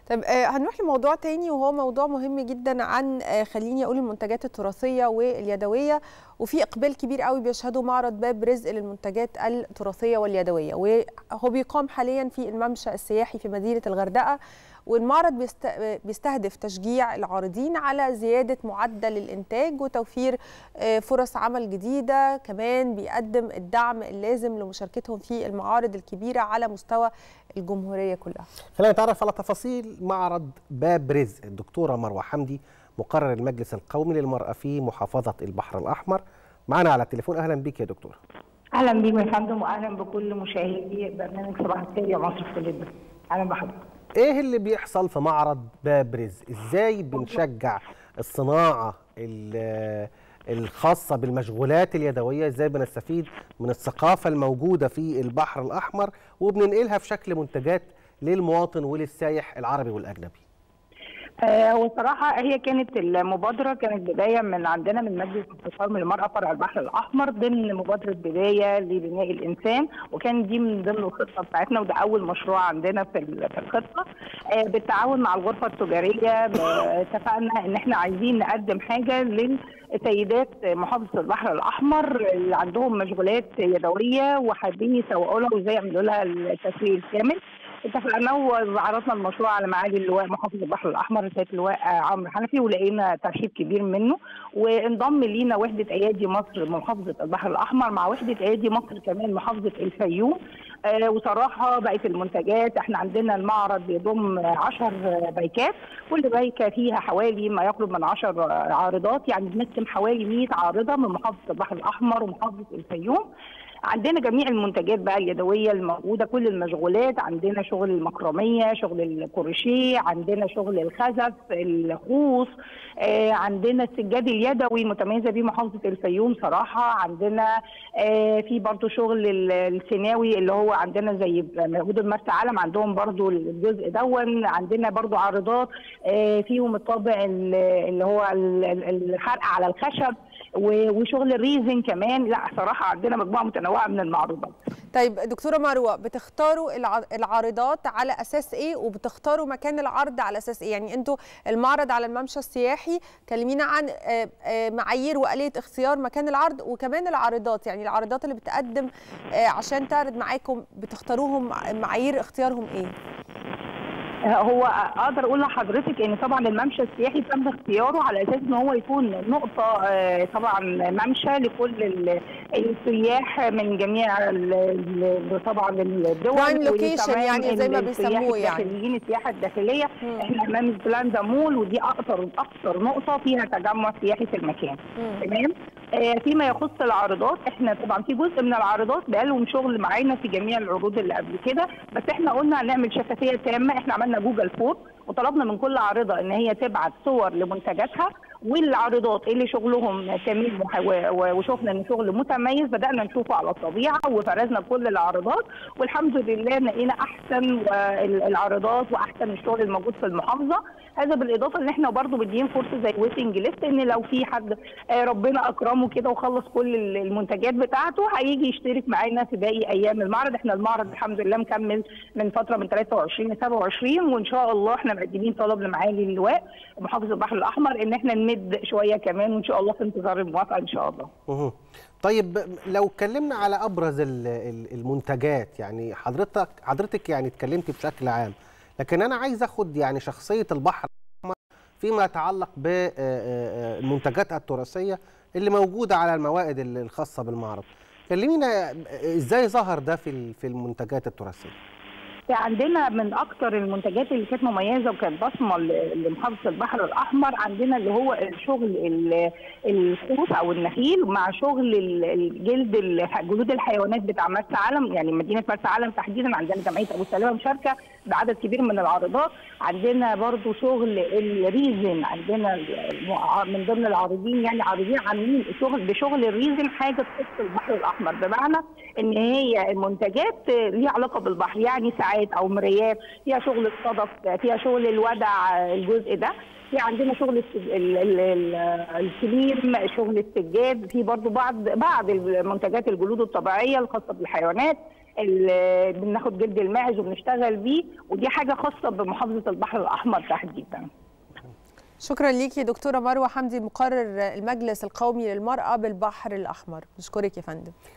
طيب هنروح لموضوع تاني وهو موضوع مهم جدا عن خليني اقول المنتجات التراثيه واليدويه وفي اقبال كبير قوي بيشهده معرض باب رزق للمنتجات التراثيه واليدويه وهو بيقام حاليا في الممشى السياحي في مدينه الغردقه والمعرض بيستهدف تشجيع العارضين على زيادة معدل الإنتاج وتوفير فرص عمل جديدة كمان بيقدم الدعم اللازم لمشاركتهم في المعارض الكبيرة على مستوى الجمهورية كلها خلينا نتعرف على تفاصيل معرض باب رزق الدكتورة مروة حمدي مقرر المجلس القومي للمرأة في محافظة البحر الأحمر معنا على التليفون أهلا بك يا دكتورة اهلا بيكم يا فندم واهلا بكل مشاهدي برنامج صباح الخير يا مصر في كل اهلا بحضرتك ايه اللي بيحصل في معرض باب رزق ازاي بنشجع الصناعه الخاصه بالمشغولات اليدويه ازاي بنستفيد من الثقافه الموجوده في البحر الاحمر وبننقلها في شكل منتجات للمواطن وللسايح العربي والاجنبي هو صراحة هي كانت المبادرة كانت بداية من عندنا من مجلس التقاوم للمرأة فرع البحر الأحمر ضمن مبادرة بداية لبناء الإنسان وكان دي من ضمن الخطة بتاعتنا وده أول مشروع عندنا في الخطة بالتعاون مع الغرفة التجارية اتفقنا إن إحنا عايزين نقدم حاجة للسيدات محافظة البحر الأحمر اللي عندهم مشغولات يدوية وحابين يسوقوا لها وإزاي يعملوا لها التسويق الكامل اتفقنا وعرضنا المشروع على معالي اللواء محافظ البحر الاحمر سياده اللواء عمرو حنفي ولقينا ترحيب كبير منه وانضم لينا وحده ايادي مصر محافظه البحر الاحمر مع وحده ايادي مصر كمان محافظه الفيوم آه وصراحه بقت المنتجات احنا عندنا المعرض بيضم 10 بايكات كل بايكه فيها حوالي ما يقرب من 10 عارضات يعني بنقسم حوالي 100 عارضه من محافظه البحر الاحمر ومحافظه الفيوم عندنا جميع المنتجات بقى اليدويه الموجوده كل المشغولات عندنا شغل المكرميه شغل الكروشيه عندنا شغل الخزف الخوص آه عندنا السجاد اليدوي متميزه بيه محافظه الفيوم صراحه عندنا آه في برضو شغل السيناوي اللي هو عندنا زي موجود مرسى علم عندهم برضو الجزء دون عندنا برضو عارضات آه فيهم الطابع اللي هو الحرق على الخشب وشغل الريزن كمان لا صراحه عندنا مجموعه متنوعه من المعروضات طيب دكتوره مروه بتختاروا العارضات على اساس ايه وبتختاروا مكان العرض على اساس ايه يعني انتوا المعرض على الممشى السياحي كلمينا عن معايير واليه اختيار مكان العرض وكمان العارضات يعني العارضات اللي بتقدم عشان تعرض معاكم بتختاروهم معايير اختيارهم ايه هو اقدر اقول لحضرتك ان طبعا الممشى السياحي تم اختياره على اساس ان هو يكون نقطه طبعا ممشى لكل السياح من جميع طبعا الدول برايم لوكيشن يعني زي ما بيسموه يعني السياحه الداخليه م. احنا امام بلاندا مول ودي اكثر اكثر نقطه فيها تجمع سياحي في المكان تمام آه فيما يخص العارضات احنا طبعا في جزء من العارضات بقالهم شغل معانا في جميع العروض اللي قبل كده بس احنا قلنا هنعمل شفافيه تامه احنا عملنا جوجل فور وطلبنا من كل عارضه ان هي تبعت صور لمنتجاتها والعارضات اللي شغلهم تميم وشفنا ان شغل متميز بدانا نشوفه على الطبيعه وفرزنا كل العارضات والحمد لله لقينا احسن العارضات واحسن الشغل الموجود في المحافظه هذا بالاضافه ان احنا برضه مدين فرصه زي ويتنج ليست ان لو في حد ربنا اكرمه كده وخلص كل المنتجات بتاعته هيجي يشترك معانا في باقي ايام المعرض احنا المعرض الحمد لله مكمل من فتره من 23 ل 27 وان شاء الله احنا مقدمين طلب لمعالي اللواء محافظ البحر الاحمر ان احنا نمد شويه كمان وان شاء الله في انتظار الموافقه ان شاء الله. أه. طيب لو اتكلمنا على ابرز المنتجات يعني حضرتك حضرتك يعني اتكلمتي بشكل عام لكن انا عايز اخد يعني شخصيه البحر فيما يتعلق بالمنتجات التراثيه اللي موجوده على الموائد الخاصه بالمعرض. كلمينا ازاي ظهر ده في في المنتجات التراثيه؟ عندنا من اكثر المنتجات اللي كانت مميزه وكانت بصمه لمحافظه البحر الاحمر عندنا اللي هو الشغل الخوص او النخيل مع شغل الجلد جلود الحيوانات بتاع مرسى علم يعني مدينه مرسى علم تحديدا عندنا جمعيه ابو سلامه مشاركه بعدد كبير من العارضات عندنا برضو شغل الريزن عندنا من ضمن العارضين يعني عارضين عاملين شغل بشغل الريزن حاجه تخص البحر الاحمر بمعنى ان هي المنتجات ليها علاقه بالبحر يعني ساعات او مرايات فيها شغل الصدف فيها شغل الودع الجزء ده في عندنا شغل السليم شغل السجاد في برضو بعض بعض المنتجات الجلود الطبيعيه الخاصه بالحيوانات ال- بناخد جلد الماعز وبنشتغل بيه ودي حاجه خاصه بمحافظه البحر الاحمر تحديدا شكرا ليكي دكتوره مروه حمدي مقرر المجلس القومي للمراه بالبحر الاحمر نشكرك يا فندم